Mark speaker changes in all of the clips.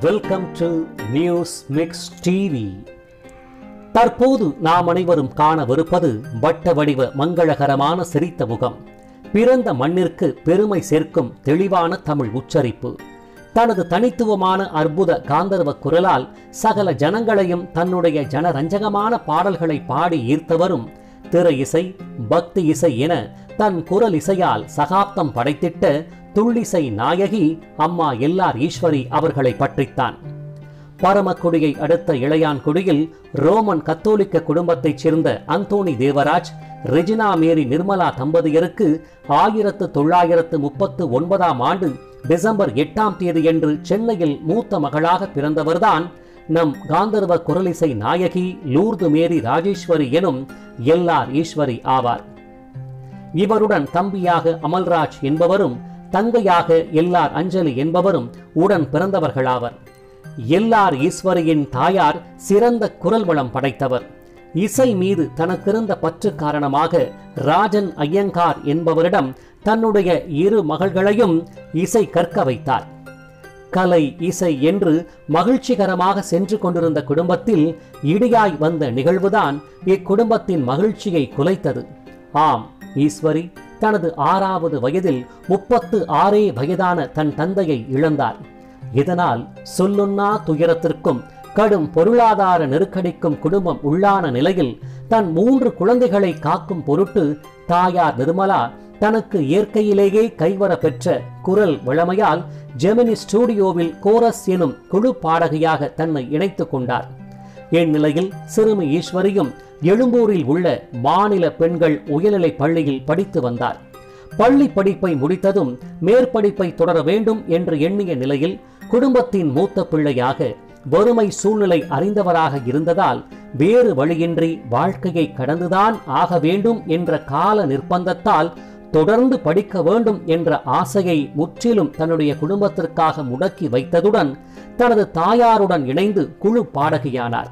Speaker 1: welcome to news mix TV தற்போது நாம் அனைவரும் காணவிருப்பது வட்ட வடிவ மங்களகரமான சிரித்த முகம் பிறந்த மண்ணிற்கு பெருமை சேர்க்கும் தெளிவான தமிழ் உச்சரிப்பு தனது தனித்துவமான அற்புத காந்தர்வ குரலால் சகல ஜனங்களையும் தன்னுடைய ஜனரஞ்சகமான பாடல்களை பாடி ஈர்த்தவரும் திரை இசை பக்தி இசை என தன் குரல் இசையால் சகாப்தம் படைத்திட்ட துள்ளிசை நாயகி அம்மா எல்லார் ஈஸ்வரி அவர்களை பற்றித்தான் பரமக்குடியை அடுத்த இளையான்குடியில் ரோமன் கத்தோலிக்க குடும்பத்தைச் சேர்ந்த Anthony Devaraj Regina Mary Nirmala தம்பதியருக்கு ஆயிரத்து தொள்ளாயிரத்து முப்பத்து ஒன்பதாம் ஆண்டு டிசம்பர் எட்டாம் தேதியன்று சென்னையில் மூத்த மகளாக பிறந்தவர்தான் நம் காந்தர்வ குரலிசை நாயகி லூர்து மேரி ராஜேஸ்வரி எனும் எல்லார் ஈஸ்வரி ஆவார் இவருடன் தம்பியாக அமல்ராஜ் என்பவரும் தங்கையாக எல்லார் அஞ்சலி என்பவரும் உடன் பிறந்தவர்களாவர் எல்லார் ஈஸ்வரியின் தாயார் சிறந்த குரல் வளம் படைத்தவர் இசை மீது தனக்கிருந்த பற்று காரணமாக ராஜன் ஐயங்கார் என்பவரிடம் தன்னுடைய இரு மகள்களையும் இசை கற்க வைத்தார் கலை இசை என்று மகிழ்ச்சிகரமாக சென்று கொண்டிருந்த குடும்பத்தில் இடியாய் வந்த நிகழ்வுதான் இக்குடும்பத்தின் மகிழ்ச்சியை குலைத்தது ஆம் ஈஸ்வரி தனது ஆறாவது வயதில் முப்பத்து ஆறே வயதான தன் தந்தையை இழந்தார் இதனால் சொல்லுண்ணா துயரத்திற்கும் கடும் பொருளாதார நெருக்கடிக்கும் குடும்பம் உள்ளான நிலையில் தன் மூன்று குழந்தைகளை காக்கும் பொருட்டு தாயார் நிர்மலா தனக்கு இயற்கையிலேயே கைவர பெற்ற குரல் வளமையால் ஜெமினி ஸ்டூடியோவில் கோரஸ் எனும் குழு பாடகியாக தன்னை இணைத்துக் கொண்டார் இந்நிலையில் சிறுமி ஈஸ்வரியும் எழும்பூரில் உள்ள மாநில பெண்கள் உயர்நிலைப் பள்ளியில் படித்து வந்தார் பள்ளி படிப்பை முடித்ததும் மேற்படிப்பை தொடர வேண்டும் என்று எண்ணிய நிலையில் குடும்பத்தின் மூத்த பிள்ளையாக வறுமை சூழ்நிலை அறிந்தவராக இருந்ததால் வேறு வழியின்றி வாழ்க்கையை கடந்துதான் ஆக வேண்டும் என்ற கால நிர்பந்தத்தால் தொடர்ந்து படிக்க வேண்டும் என்ற ஆசையை முற்றிலும் தன்னுடைய குடும்பத்திற்காக முடக்கி வைத்ததுடன் தனது தாயாருடன் இணைந்து குழு பாடகியானார்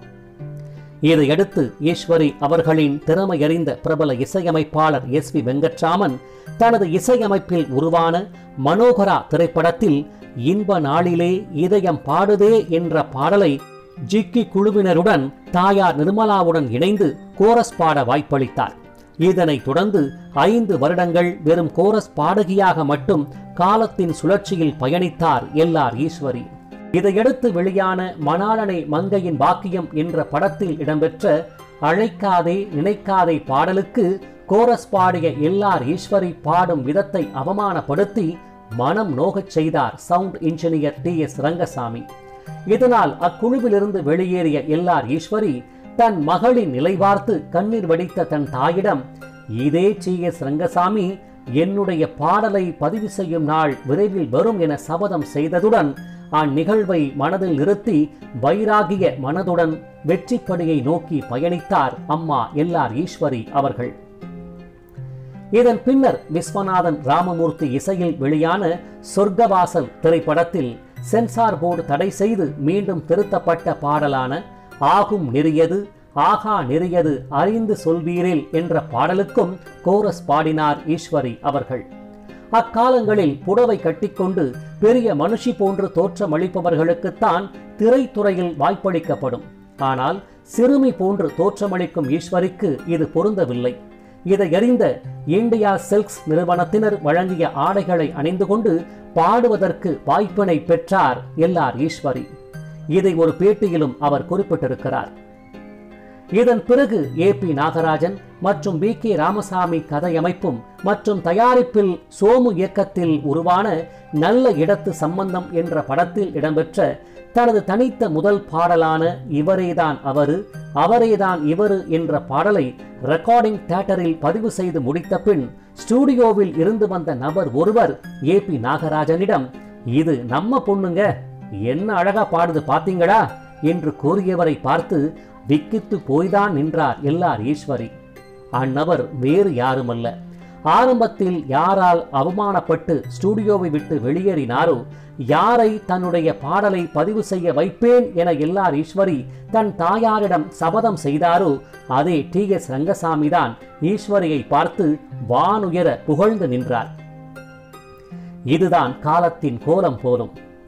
Speaker 1: இதையடுத்து ஈஸ்வரி அவர்களின் திறமையறிந்த பிரபல இசையமைப்பாளர் எஸ் வி வெங்கட்ராமன் தனது இசையமைப்பில் உருவான மனோகரா திரைப்படத்தில் இன்ப நாளிலே இதயம் பாடுதே என்ற பாடலை ஜிக்கி குழுவினருடன் தாயார் நிர்மலாவுடன் இணைந்து கோரஸ் பாட வாய்ப்பளித்தார் இதனைத் தொடர்ந்து ஐந்து வருடங்கள் வெறும் கோரஸ் பாடகியாக மட்டும் காலத்தின் சுழற்சியில் பயணித்தார் எல்லார் ஈஸ்வரி இதையடுத்து வெளியான மணாளனை மங்கையின் வாக்கியம் என்ற படத்தில் இடம்பெற்ற அழைக்காதே நினைக்காதே பாடலுக்கு கோரஸ் பாடிய எல்லார் ஈஸ்வரி பாடும் விதத்தை அவமானப்படுத்தி மனம் நோகச் செய்தார் sound engineer T S Rangasamy இதனால் அக்குழுவிலிருந்து வெளியேறிய எல்லார் ஈஸ்வரி தன் மகளின் நிலை பார்த்து கண்ணீர் வடித்த தன் தாயிடம் இதே டி எஸ் ரங்கசாமி என்னுடைய பாடலை பதிவு செய்யும் நாள் விரைவில் வரும் என சபதம் செய்ததுடன் அந்நிகழ்வை மனதில் நிறுத்தி வைராகிய மனதுடன் வெற்றிப்படியை நோக்கி பயணித்தார் அம்மா எல்லார் ஈஸ்வரி அவர்கள் இதன் பின்னர் விஸ்வநாதன் ராமமூர்த்தி இசையில் வெளியான சொர்க்கவாசல் திரைப்படத்தில் சென்சார் போர்டு தடை செய்து மீண்டும் திருத்தப்பட்ட பாடலான ஆகும் நெறியது ஆகா நெறியது அறிந்து சொல்வீரில் என்ற பாடலுக்கும் கோரஸ் பாடினார் ஈஸ்வரி அவர்கள் அக்காலங்களில் புடவை கட்டிக்கொண்டு பெரிய மனுஷி போன்று தோற்றமளிப்பவர்களுக்குத்தான் திரைத்துறையில் வாய்ப்பளிக்கப்படும் ஆனால் சிறுமி போன்று தோற்றமளிக்கும் ஈஸ்வரிக்கு இது பொருந்தவில்லை இதை அறிந்த இந்தியா சில்க்ஸ் நிறுவனத்தினர் வழங்கிய ஆடைகளை அணிந்து கொண்டு பாடுவதற்கு வாய்ப்பினை பெற்றார் எல்லார் ஈஸ்வரி இதை ஒரு பேட்டியிலும் அவர் குறிப்பிட்டிருக்கிறார் இதன் பிறகு ஏ பி நாகராஜன் மற்றும் பி கே ராமசாமி கதையமைப்பும் மற்றும் தயாரிப்பில் சோமு இயக்கத்தில் உருவான நல்ல இடத்து சம்பந்தம் என்ற படத்தில் இடம்பெற்ற தனது தனித்த முதல் பாடலான இவரேதான் அவரு அவரேதான் இவரு என்ற பாடலை ரெக்கார்டிங் தியேட்டரில் பதிவு செய்து முடித்த பின் ஸ்டூடியோவில் இருந்து வந்த நபர் ஒருவர் ஏ பி நாகராஜனிடம் இது நம்ம பொண்ணுங்க என்ன அழகா பாடுது பாத்தீங்களா என்று கூறியவரை பார்த்து விக்கித்து போய்தான் நின்றார் எல்லார் ஈஸ்வரி அந்நபர் வேறு யாருமல்ல ஆரம்பத்தில் யாரால் அவமானப்பட்டு ஸ்டூடியோவை விட்டு வெளியேறினாரோ யாரை தன்னுடைய பாடலை பதிவு செய்ய வைப்பேன் என எல்லார் ஈஸ்வரி தன் தாயாரிடம் சபதம் செய்தாரோ அதே டி எஸ் ரங்கசாமி தான் ஈஸ்வரியை பார்த்து வானுயர புகழ்ந்து நின்றார் இதுதான் காலத்தின் கோலம் போலும்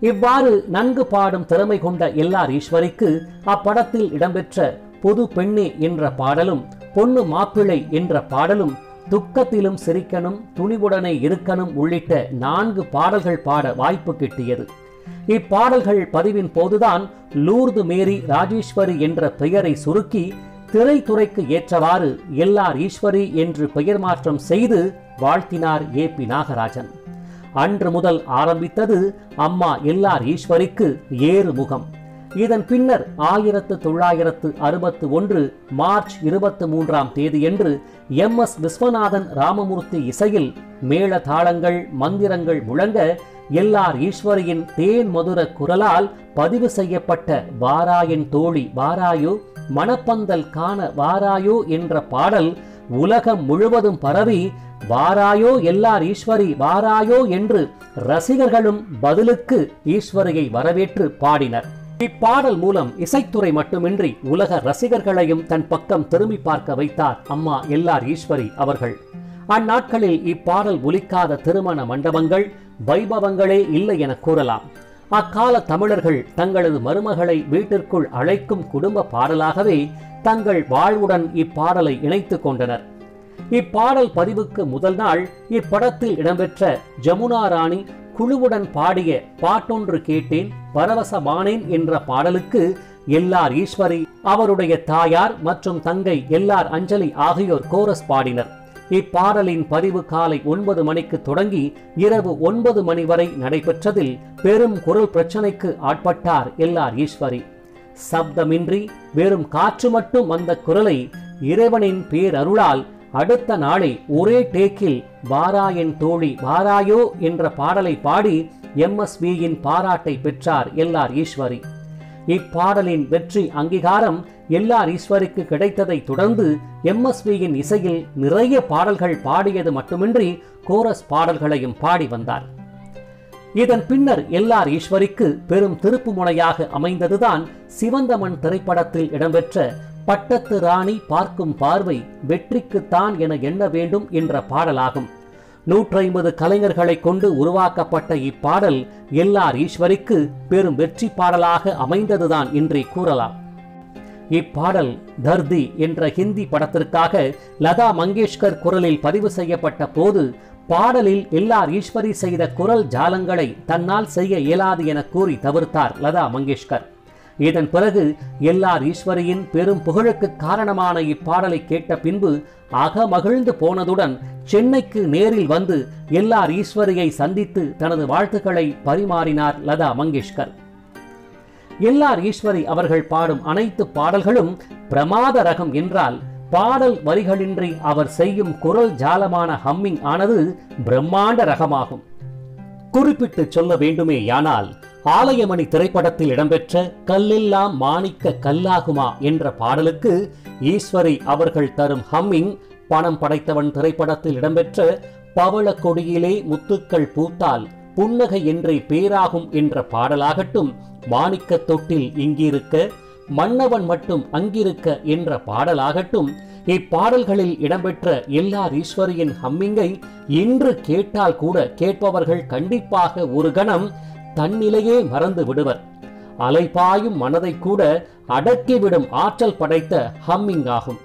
Speaker 1: இவ்வாறு நன்கு பாடும் திறமை கொண்ட எல்லார் ஈஸ்வரிக்கு அப்படத்தில் இடம்பெற்ற புது பெண்ணே என்ற பாடலும் பொண்ணு மாப்பிள்ளை என்ற பாடலும் துக்கத்திலும் சிரிக்கணும் துணிவுடனே இருக்கணும் உள்ளிட்ட நான்கு பாடல்கள் பாட வாய்ப்பு கிட்டியது இப்பாடல்கள் பதிவின் போதுதான் லூர்து மேரி ராஜேஸ்வரி என்ற பெயரை சுருக்கி திரைத்துறைக்கு ஏற்றவாறு எல்லார் ஈஸ்வரி என்று பெயர் மாற்றம் செய்து வாழ்த்தினார் ஏ பி நாகராஜன் அன்று முதல் ஆரம்பித்தது அம்மா எல்லார் ஈஸ்வரிக்கு ஏறு முகம் இதன் பின்னர் ஆயிரத்து தொள்ளாயிரத்து அறுபத்து ஒன்று மார்ச் இருபத்து மூன்றாம் தேதியன்று எம் எஸ் விஸ்வநாதன் ராமமூர்த்தி இசையில் மேள தாளங்கள் மந்திரங்கள் முழங்க எல்லார் ஈஸ்வரியின் தேன் மதுர குரலால் பதிவு செய்யப்பட்ட வாராயன் தோழி வாராயோ மணப்பந்தல் காண வாராயோ என்ற பாடல் உலகம் முழுவதும் பரவி வாராயோ எல்லார் ஈஸ்வரி வாராயோ என்று ரசிகர்களும் பதிலுக்கு ஈஸ்வரியை வரவேற்று பாடினர் இப்பாடல் மூலம் இசைத்துறை மட்டுமின்றி உலக ரசிகர்களையும் தன் பக்கம் திரும்பி பார்க்க வைத்தார் அம்மா எல்லார் ஈஸ்வரி அவர்கள் அந்நாட்களில் இப்பாடல் ஒலிக்காத திருமண மண்டபங்கள் வைபவங்களே இல்லை என கூறலாம் அக்கால தமிழர்கள் தங்களது மருமகளை வீட்டிற்குள் அழைக்கும் குடும்ப பாடலாகவே தங்கள் வாழ்வுடன் இப்பாடலை இணைத்துக் கொண்டனர் இப்பாடல் பதிவுக்கு முதல் நாள் இப்படத்தில் இடம்பெற்ற ஜமுனா ராணி குழுவுடன் பாடிய பாட்டொன்று கேட்டேன் பரவசமானேன் என்ற பாடலுக்கு எல்லார் ஈஸ்வரி அவருடைய தாயார் மற்றும் தங்கை எல்லார் அஞ்சலி ஆகியோர் கோரஸ் பாடினர் இப்பாடலின் பதிவு காலை ஒன்பது மணிக்கு தொடங்கி இரவு ஒன்பது மணி வரை நடைபெற்றதில் பெரும் குரல் பிரச்சனைக்கு ஆட்பட்டார் எல்லார் ஈஸ்வரி சப்தமின்றி வெறும் காற்று மட்டும் வந்த குரலை இறைவனின் பேரருளால் அடுத்த நாளை ஒரே டேக்கில் வாராயன் தோழி வாராயோ என்ற பாடலை பாடி எம்எஸ்வியின் பாராட்டை பெற்றார் எல்லார் ஈஸ்வரி இப்பாடலின் வெற்றி அங்கீகாரம் எல்லார் ஈஸ்வரிக்கு கிடைத்ததை தொடர்ந்து எம்எஸ்வியின் இசையில் நிறைய பாடல்கள் பாடியது மட்டுமின்றி கோரஸ் பாடல்களையும் பாடி வந்தார் இதன் பின்னர் எல்லார் ஈஸ்வரிக்கு பெரும் திருப்பு முனையாக அமைந்ததுதான் சிவந்தமன் திரைப்படத்தில் இடம்பெற்ற பட்டத்து ராணி பார்க்கும் பார்வை வெற்றிக்குத்தான் என எண்ண வேண்டும் என்ற பாடலாகும் நூற்றி ஐம்பது கலைஞர்களை கொண்டு உருவாக்கப்பட்ட இப்பாடல் எல்லார் ஈஸ்வரிக்கு பெரும் வெற்றி பாடலாக அமைந்ததுதான் என்றே கூறலாம் இப்பாடல் தர்தி என்ற ஹிந்தி படத்திற்காக லதா மங்கேஷ்கர் குரலில் பதிவு செய்யப்பட்ட போது பாடலில் எல்லார் ஈஸ்வரி செய்த குரல் ஜாலங்களை தன்னால் செய்ய இயலாது என கூறி தவிர்த்தார் லதா மங்கேஷ்கர் இதன் பிறகு எல்லார் ஈஸ்வரியின் பெரும் புகழுக்கு காரணமான இப்பாடலை கேட்ட பின்பு அகமகிழ்ந்து போனதுடன் சென்னைக்கு நேரில் வந்து எல்லார் ஈஸ்வரியை சந்தித்து தனது வாழ்த்துக்களை பரிமாறினார் லதா மங்கேஷ்கர் எல்லார் ஈஸ்வரி அவர்கள் பாடும் அனைத்து பாடல்களும் பிரமாத ரகம் என்றால் பாடல் வரிகளின்றி அவர் செய்யும் குரல் ஜாலமான ஹம்மிங் ஆனது பிரம்மாண்ட ரகமாகும் குறிப்பிட்டு சொல்ல வேண்டுமே யானால் ஆலயமணி திரைப்படத்தில் இடம்பெற்ற கல்லெல்லாம் மாணிக்க கல்லாகுமா என்ற பாடலுக்கு ஈஸ்வரி அவர்கள் தரும் ஹம்மிங் பணம் படைத்தவன் திரைப்படத்தில் இடம்பெற்ற பவள கொடியிலே முத்துக்கள் பூத்தால் புன்னகை என்றே பேராகும் என்ற பாடலாகட்டும் மாணிக்க தொட்டில் இங்கிருக்க மன்னவன் மட்டும் அங்கிருக்க என்ற பாடலாகட்டும் இப்பாடல்களில் இடம்பெற்ற எல்லார் ஈஸ்வரியின் ஹம்மிங்கை இன்று கேட்டால் கூட கேட்பவர்கள் கண்டிப்பாக ஒரு கணம் தன்னிலையே மறந்து விடுவர் அலைபாயும் மனதை கூட அடக்கிவிடும் ஆற்றல் படைத்த ஹம்மிங் ஆகும்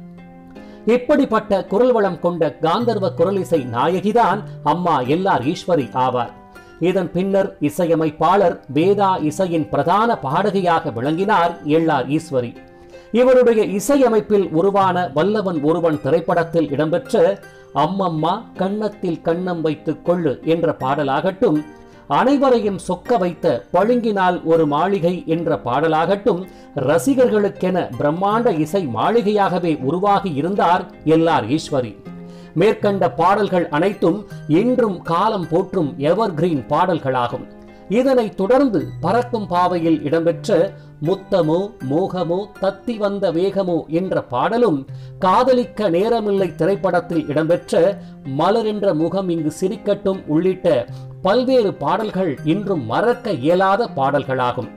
Speaker 1: இப்படிப்பட்ட குரல் வளம் கொண்ட காந்தர்வ குரலிசை நாயகிதான் அம்மா எல்லார் ஈஸ்வரி ஆவார் இதன் பின்னர் இசையமைப்பாளர் வேதா இசையின் பிரதான பாடகியாக விளங்கினார் எள்ளார் ஈஸ்வரி இவருடைய இசையமைப்பில் உருவான வல்லவன் ஒருவன் திரைப்படத்தில் இடம்பெற்ற அம்மம்மா கன்னத்தில் கண்ணம் வைத்துக் கொள்ளு என்ற பாடலாகட்டும் அனைவரையும் சொக்க வைத்த பழுங்கினால் ஒரு மாளிகை என்ற பாடலாகட்டும் ரசிகர்களுக்கென பிரம்மாண்ட இசை மாளிகையாகவே உருவாகி இருந்தார் எல்லார் ஈஸ்வரி மேற்கண்ட பாடல்கள் அனைத்தும் இன்றும் காலம் போற்றும் எவர் கிரீன் பாடல்களாகும் இதனைத் தொடர்ந்து பறக்கும் பாவையில் இடம்பெற்ற முத்தமோ மோகமோ தத்தி வந்த வேகமோ என்ற பாடலும் காதலிக்க நேரமில்லை திரைப்படத்தில் இடம்பெற்ற மலர் என்ற முகம் இங்கு சிரிக்கட்டும் உள்ளிட்ட பல்வேறு பாடல்கள் இன்றும் மறக்க இயலாத பாடல்களாகும்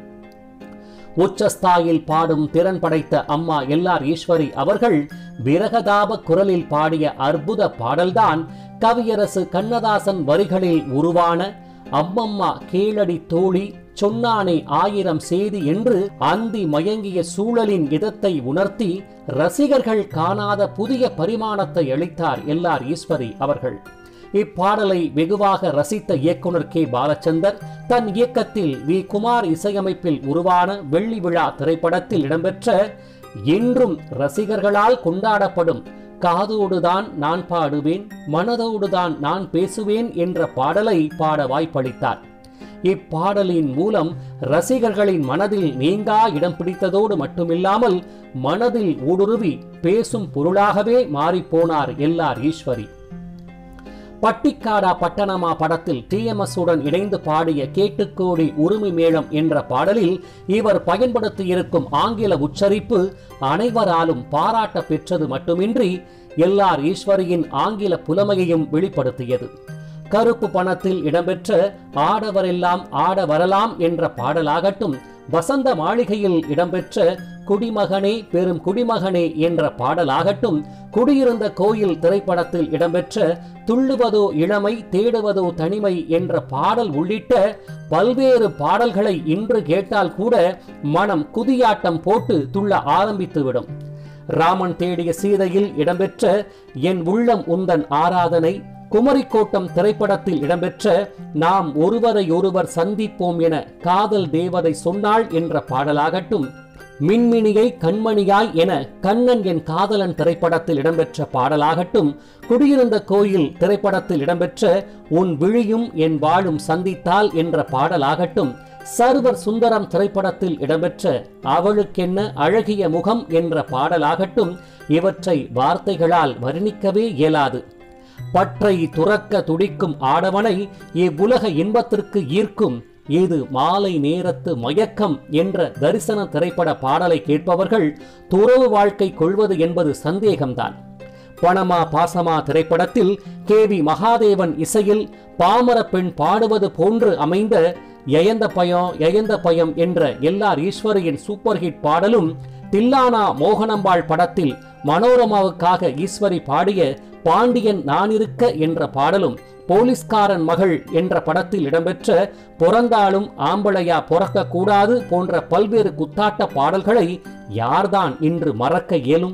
Speaker 1: உச்சஸ்தாயில் பாடும் திறன் படைத்த அம்மா எல்லார் ஈஸ்வரி அவர்கள் விரகதாப குரலில் பாடிய அற்புத பாடல்தான் கவியரசு கண்ணதாசன் வரிகளில் உருவான அம்மம்மா கேளடி தோழி சொன்னானே ஆயிரம் செய்தி என்று அந்தி மயங்கிய சூழலின் இதத்தை உணர்த்தி ரசிகர்கள் காணாத புதிய பரிமாணத்தை அளித்தார் எல்ஆர் ஈஸ்வரி அவர்கள் இப்பாடலை வெகுவாக ரசித்த இயக்குனர் கே பாலச்சந்தர் தன் இயக்கத்தில் வி குமார் இசையமைப்பில் உருவான வெள்ளி விழா திரைப்படத்தில் இடம்பெற்ற இன்றும் ரசிகர்களால் கொண்டாடப்படும் காதோடுதான் நான் பாடுவேன் மனதோடுதான் நான் பேசுவேன் என்ற பாடலை பாட வாய்ப்பளித்தார் இப்பாடலின் மூலம் ரசிகர்களின் மனதில் நீங்கா இடம் பிடித்ததோடு மட்டுமில்லாமல் மனதில் ஊடுருவி பேசும் பொருளாகவே மாறிப்போனார் எல்ஆர் ஈஸ்வரி பட்டிக்காடா பட்டணமா படத்தில் டிஎம்எஸ் உடன் இணைந்து பாடிய கேட்டுக்கோடி உரிமை மேளம் என்ற பாடலில் இவர் பயன்படுத்தியிருக்கும் ஆங்கில உச்சரிப்பு அனைவராலும் பாராட்ட பெற்றது மட்டுமின்றி எல்ஆர் ஈஸ்வரியின் ஆங்கில புலமையையும் வெளிப்படுத்தியது கருப்பு பணத்தில் இடம்பெற்ற ஆடவரெல்லாம் ஆட வரலாம் என்ற பாடலாகட்டும் வசந்த மாளிகையில் இடம்பெற்ற குடிமகனே பெரும் குடிமகனே என்ற பாடலாகட்டும் குடியிருந்த கோயில் திரைப்படத்தில் இடம்பெற்ற துள்ளுவதோ இளமை தேடுவதோ தனிமை என்ற பாடல் உள்ளிட்ட பல்வேறு பாடல்களை இன்று கேட்டால் கூட மனம் குதியாட்டம் போட்டு துள்ள ஆரம்பித்துவிடும் ராமன் தேடிய சீதையில் இடம்பெற்ற என் உள்ளம் உந்தன் ஆராதனை குமரிக்கோட்டம் திரைப்படத்தில் இடம்பெற்ற நாம் ஒருவரை ஒருவர் சந்திப்போம் என காதல் தேவதை சொன்னாள் என்ற பாடலாகட்டும் மின்மினியை கண்மணியாய் என கண்ணன் என் காதலன் திரைப்படத்தில் இடம்பெற்ற பாடலாகட்டும் குடியிருந்த கோயில் திரைப்படத்தில் இடம்பெற்ற உன் விழியும் என் வாழும் சந்தித்தால் என்ற பாடலாகட்டும் சர்வர் சுந்தரம் திரைப்படத்தில் இடம்பெற்ற அவளுக்கென்ன அழகிய முகம் என்ற பாடலாகட்டும் இவற்றை வார்த்தைகளால் வர்ணிக்கவே இயலாது பற்றை துறக்க துடிக்கும் ஆடவனை இவ்வுலக இன்பத்திற்கு ஈர்க்கும் இது மாலை நேரத்து மயக்கம் என்ற தரிசன திரைப்பட பாடலை கேட்பவர்கள் துறவு வாழ்க்கை கொள்வது என்பது சந்தேகம்தான் பணமா பாசமா திரைப்படத்தில் கே வி மகாதேவன் இசையில் பாமர பெண் பாடுவது போன்று அமைந்த எயந்த பயம் எயந்த பயம் என்ற எல்ஆர் ஈஸ்வரியின் சூப்பர் ஹிட் பாடலும் தில்லானா மோகனம்பாள் படத்தில் மனோரமாவுக்காக ஈஸ்வரி பாடிய பாண்டியன் நானிருக்க என்ற பாடலும் போலீஸ்காரன் மகள் என்ற படத்தில் இடம்பெற்ற பிறந்தாலும் ஆம்பளையா பிறக்க கூடாது போன்ற பல்வேறு குத்தாட்ட பாடல்களை யார்தான் இன்று மறக்க இயலும்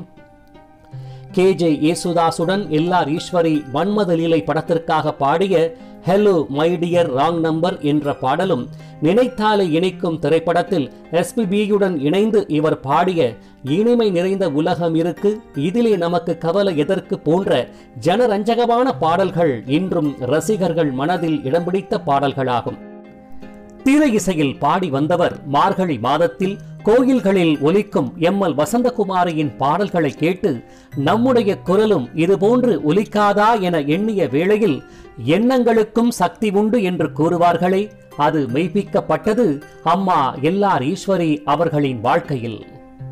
Speaker 1: கே ஜே ஏசுதாசுடன் எல்ஆர் ஈஸ்வரி மன்மத லீலை படத்திற்காக பாடிய hello my dear wrong number என்ற பாடலும் நினைத்தாலே இணைக்கும் திரைப்படத்தில் எஸ்பிபியுடன் இணைந்து இவர் பாடிய இனிமை நிறைந்த உலகம் இருக்கு இதிலே நமக்கு கவலை எதற்கு போன்ற ஜனரஞ்சகமான பாடல்கள் இன்றும் ரசிகர்கள் மனதில் இடம் பிடித்த பாடல்களாகும் திரை இசையில் பாடி வந்தவர் மார்கழி மாதத்தில் கோயில்களில் ஒலிக்கும் எம் எல் வசந்தகுமாரியின் பாடல்களை கேட்டு நம்முடைய குரலும் இதுபோன்று ஒலிக்காதா என எண்ணிய வேளையில் எண்ணங்களுக்கும் சக்தி உண்டு என்று கூறுவார்களே அது மெய்ப்பிக்கப்பட்டது அம்மா எல்ஆர் ஈஸ்வரி அவர்களின் வாழ்க்கையில்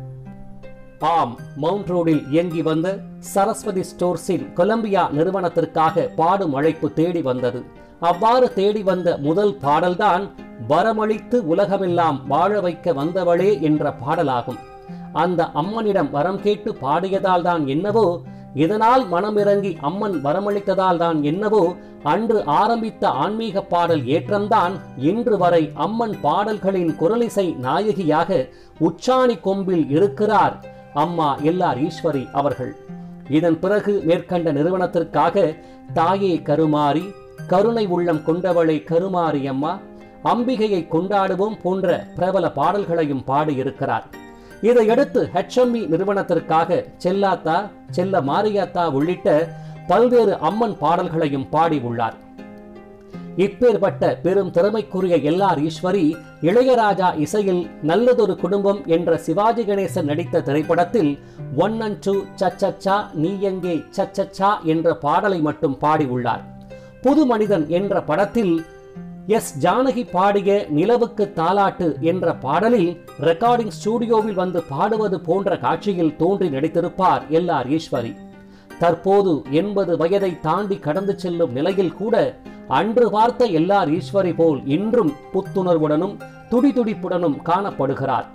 Speaker 1: ஆம் மவுண்ட் ரோடில் இயங்கி வந்த சரஸ்வதி ஸ்டோர்ஸின் கொலம்பியா நிறுவனத்திற்காக பாடும் அழைப்பு தேடி வந்தது அவ்வாறு தேடி வந்த முதல் பாடல்தான் வரமளித்து உலகமெல்லாம் வாழ வைக்க வந்தவளே என்ற பாடலாகும் அந்த அம்மனிடம் வரம் கேட்டு பாடியதால் தான் என்னவோ இதனால் மனமிறங்கி அம்மன் வரமளித்ததால் தான் என்னவோ அன்று ஆரம்பித்த ஆன்மீக பாடல் ஏற்றம்தான் இன்று வரை அம்மன் பாடல்களின் குரலிசை நாயகியாக உச்சாணி கொம்பில் இருக்கிறார் அம்மா எல்ஆர் ஈஸ்வரி அவர்கள் இதன் பிறகு மேற்கண்ட நிறுவனத்திற்காக தாயே கருமாரி கருணை உள்ளம் கொண்டவளை கருமாரி அம்மா அம்பிகையை கொண்டாடுவோம் போன்ற பிரபல பாடல்களையும் பாடியிருக்கிறார் இதையடுத்து ஹெச்எம்பி நிறுவனத்திற்காக செல்லாத்தா செல்ல மாரியாத்தா உள்ளிட்ட பல்வேறு அம்மன் பாடல்களையும் பாடி உள்ளார் இப்பேற்பட்ட பெரும் திறமைக்குரிய எல்ஆர் ஈஸ்வரி இளையராஜா இசையில் நல்லதொரு குடும்பம் என்ற சிவாஜி கணேசன் நடித்த திரைப்படத்தில் ஒன் அண்ட் டூ சச்சச்சா நீ எங்கே சச்சச்சா என்ற பாடலை மட்டும் பாடி உள்ளார் புது மனிதன் என்ற படத்தில் எஸ் ஜானகி பாடிய நிலவுக்கு தாலாட்டு என்ற பாடலில் ரெக்கார்டிங் ஸ்டூடியோவில் வந்து பாடுவது போன்ற காட்சியில் தோன்றி நடித்திருப்பார் எல்ஆர் ஈஸ்வரி தற்போது எண்பது வயதை தாண்டி கடந்து செல்லும் நிலையில் கூட அன்று பார்த்த எல்லார் ஈஸ்வரி போல் இன்றும் புத்துணர்வுடனும் துடிதுடிப்புடனும் காணப்படுகிறார்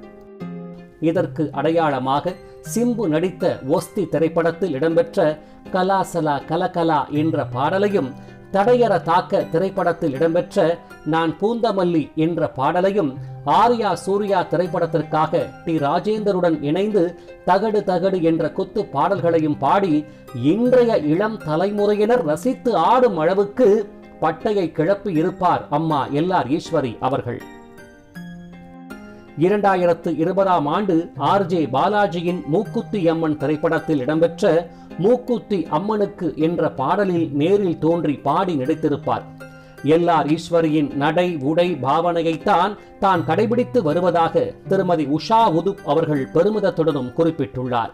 Speaker 1: இதற்கு அடையாளமாக சிம்பு நடித்த ஒஸ்தி திரைப்படத்தில் இடம்பெற்ற கலாசலா கலகலா என்ற பாடலையும் தடையற தாக்க திரைப்படத்தில் இடம்பெற்ற நான் பூந்தமல்லி என்ற பாடலையும் ஆர்யா சூர்யா திரைப்படத்திற்காக டி ராஜேந்தருடன் இணைந்து தகடு தகடு என்ற குத்து பாடல்களையும் பாடி இன்றைய இளம் தலைமுறையினர் ரசித்து ஆடும் அளவுக்கு பட்டையை கிளப்பி இருப்பார் அம்மா எல்ஆர் ஈஸ்வரி அவர்கள் இரண்டாயிரத்து இருபதாம் ஆண்டு ஆர்ஜே பாலாஜியின் மூக்குத்தி அம்மன் திரைப்படத்தில் இடம்பெற்ற மூக்குத்தி அம்மனுக்கு என்ற பாடலில் நேரில் தோன்றி பாடி நடித்திருப்பார் எல்ஆர் ஈஸ்வரியின் நடை உடை பாவனையைத்தான் தான் கடைபிடித்து வருவதாக திருமதி உஷா உதுப் அவர்கள் பெருமிதத்துடனும் குறிப்பிட்டுள்ளார்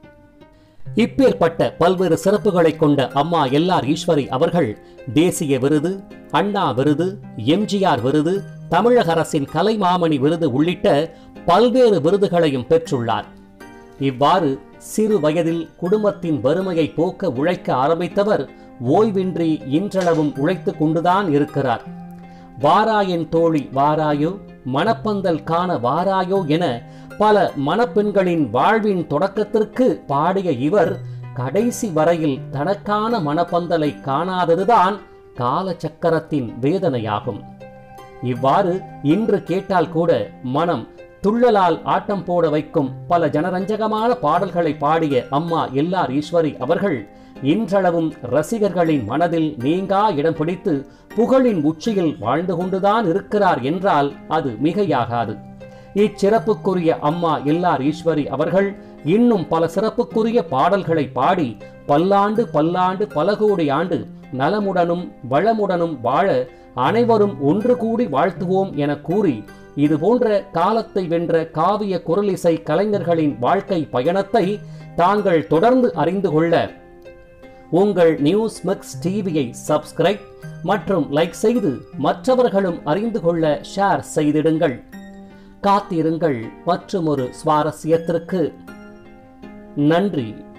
Speaker 1: இப்பேற்பட்ட பல்வேறு சிறப்புகளை கொண்ட அம்மா எல்ஆர் ஈஸ்வரி அவர்கள் தேசிய விருது அண்ணா விருது எம்ஜிஆர் விருது தமிழக அரசின் கலைமாமணி விருது உள்ளிட்ட பல்வேறு விருதுகளையும் பெற்றுள்ளார் இவ்வாறு சிறு வயதில் குடும்பத்தின் வறுமையை போக்க உழைக்க ஆரம்பித்தவர் ஓய்வின்றி இன்றளவும் உழைத்துக் கொண்டுதான் இருக்கிறார் வாராயன் தோழி வாராயோ மணப்பந்தல் காண வாராயோ என பல மணப்பெண்களின் வாழ்வின் தொடக்கத்திற்கு பாடிய இவர் கடைசி வரையில் தனக்கான மணப்பந்தலை காணாததுதான் காலச்சக்கரத்தின் வேதனையாகும் இவ்வாறு இன்று கேட்டால் கூட மனம் துள்ளலால் ஆட்டம் போட வைக்கும் பல ஜனரஞ்சகமான பாடல்களை பாடிய அம்மா எல்ஆர் ஈஸ்வரி அவர்கள் இன்றளவும் ரசிகர்களின் மனதில் நீங்கா இடம் பிடித்து புகழின் உச்சியில் வாழ்ந்து கொண்டுதான் இருக்கிறார் என்றால் அது மிகையாகாது இச்சிறப்புக்குரிய அம்மா எல்ஆர் ஈஸ்வரி அவர்கள் இன்னும் பல சிறப்புக்குரிய பாடல்களை பாடி பல்லாண்டு பல்லாண்டு பல கோடி ஆண்டு நலமுடனும் வளமுடனும் வாழ அனைவரும் ஒன்று கூடி வாழ்த்துவோம் என கூறி இது போன்ற காலத்தை வென்ற காவிய குரலிசை கலைஞர்களின் வாழ்க்கை பயணத்தை தாங்கள் தொடர்ந்து அறிந்து கொள்ள உங்கள் நியூஸ் மிக்ஸ் டிவியை சப்ஸ்கிரைப் மற்றும் லைக் செய்து மற்றவர்களும் அறிந்து கொள்ள ஷேர் செய்திடுங்கள் காத்திருங்கள் மற்றும் ஒரு சுவாரஸ்யத்திற்கு நன்றி